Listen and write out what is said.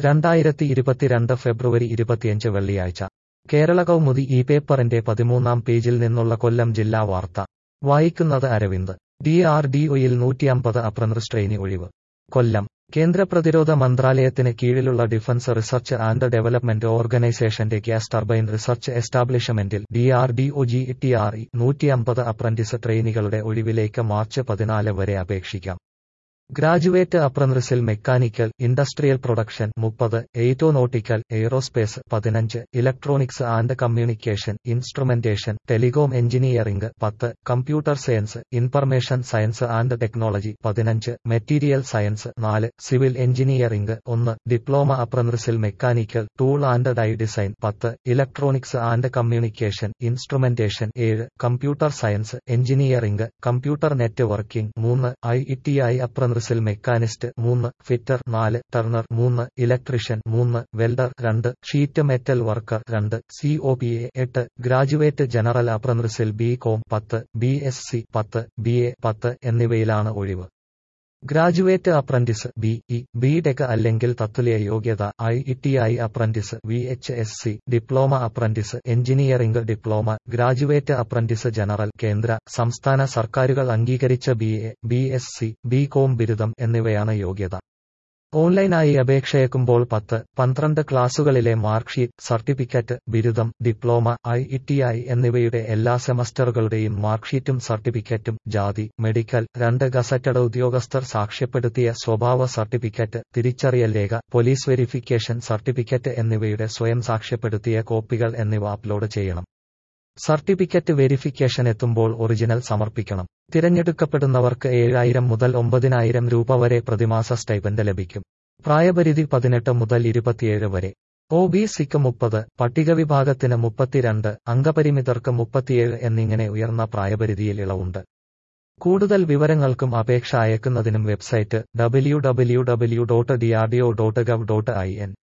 രണ്ടായിരത്തി ഇരുപത്തിരണ്ട് ഫെബ്രുവരി ഇരുപത്തിയഞ്ച് വെള്ളിയാഴ്ച കേരള കൗമുദി ഈ പേപ്പറിന്റെ പതിമൂന്നാം പേജിൽ നിന്നുള്ള കൊല്ലം ജില്ലാ വാർത്ത വായിക്കുന്നത് അരവിന്ദ് ഡി ആർ ഡി ഒയിൽ നൂറ്റിയമ്പത് അപ്രനർ ട്രെയിനി ഒഴിവ് കൊല്ലം കേന്ദ്ര പ്രതിരോധ മന്ത്രാലയത്തിന് കീഴിലുള്ള ഡിഫൻസ് റിസർച്ച് ആൻഡ് ഡെവലപ്മെന്റ് ഓർഗനൈസേഷന്റെ ഗ്യാസ് ടർബൈൻ റിസർച്ച് എസ്റ്റാബ്ലിഷ്മെന്റിൽ D R D O G T R E നൂറ്റിയമ്പത് അപ്രന്റീസ് ട്രെയിനികളുടെ ഒഴിവിലേക്ക് മാർച്ച് പതിനാല് വരെ അപേക്ഷിക്കാം ഗ്രാജുവേറ്റ് അപ്രന്റിസിൽ മെക്കാനിക്കൽ ഇൻഡസ്ട്രിയൽ പ്രൊഡക്ഷൻ മുപ്പത് എയ്റ്റോനോട്ടിക്കൽ എയ്റോസ്പേസ് പതിനഞ്ച് electronics and communication instrumentation telecom engineering പത്ത് computer science information science and technology പതിനഞ്ച് മെറ്റീരിയൽ സയൻസ് നാല് സിവിൽ എഞ്ചിനീയറിംഗ് ഒന്ന് ഡിപ്ലോമ അപ്രന്റിസിൽ mechanical tool and die design പത്ത് ഇലക്ട്രോണിക്സ് ആൻഡ് കമ്മ്യൂണിക്കേഷൻ ഇൻസ്ട്രുമെന്റേഷൻ ഏഴ് computer science engineering computer networking മൂന്ന് I T I അപ്രന്റിസിൽ machinist മൂന്ന് ഫിറ്റർ നാല് ടർണർ മൂന്ന് ഇലക്ട്രീഷ്യൻ മൂന്ന് വെൽഡർ രണ്ട് ഷീറ്റ് മെറ്റൽ വർക്കർ രണ്ട് സി ഒ പി എ എട്ട് ഗ്രാജുവേറ്റ് ജനറൽ അപ്രന്റിസിൽ ബി കോം പത്ത് ബി എസ് സി പത്ത് ബി എ പത്ത് എന്നിവയിലാണ് ഒഴിവ് graduate apprentice B E B tech അല്ലെങ്കിൽ തത്തുല്യ യോഗ്യത I T I apprentice V H S C diploma apprentice engineering diploma graduate apprentice general കേന്ദ്ര സംസ്ഥാന സർക്കാരുകൾ അംഗീകരിച്ച B A B S C B com ബിരുദം എന്നിവയാണ് യോഗ്യത ഓൺലൈനായി അപേക്ഷയക്കുമ്പോൾ പത്ത് പന്ത്രണ്ട് ക്ലാസുകളിലെ മാർക്ക്ഷീറ്റ് സർട്ടിഫിക്കറ്റ് ബിരുദം ഡിപ്ലോമ ഐ ടി ഐ എന്നിവയുടെ എല്ലാ സെമസ്റ്ററുകളുടെയും മാർക്ക്ഷീറ്റും സർട്ടിഫിക്കറ്റും ജാതി മെഡിക്കൽ രണ്ട് ഗസറ്റഡ് ഉദ്യോഗസ്ഥർ സാക്ഷ്യപ്പെടുത്തിയ സ്വഭാവ സർട്ടിഫിക്കറ്റ് തിരിച്ചറിയൽ രേഖ പോലീസ് വെരിഫിക്കേഷൻ സർട്ടിഫിക്കറ്റ് എന്നിവയുടെ സ്വയം സാക്ഷ്യപ്പെടുത്തിയ കോപ്പികൾ എന്നിവ അപ്ലോഡ് ചെയ്യണം സർട്ടിഫിക്കറ്റ് വെരിഫിക്കേഷൻ എത്തുമ്പോൾ ഒറിജിനൽ സമർപ്പിക്കണം തിരഞ്ഞെടുക്കപ്പെടുന്നവർക്ക് ഏഴായിരം മുതൽ ഒമ്പതിനായിരം രൂപ വരെ പ്രതിമാസ സ്റ്റൈപ്പൻഡ് ലഭിക്കും പ്രായപരിധി പതിനെട്ട് മുതൽ ഇരുപത്തിയേഴ് വരെ ഒ ബി സിക്ക് മുപ്പത് പട്ടിക വിഭാഗത്തിന് മുപ്പത്തിരണ്ട് അംഗപരിമിതർക്ക് മുപ്പത്തിയേഴ് എന്നിങ്ങനെ ഉയർന്ന പ്രായപരിധിയിൽ ഇളവുണ്ട് കൂടുതൽ വിവരങ്ങൾക്കും അപേക്ഷ അയക്കുന്നതിനും website W W W dot DRDO dot gov dot I N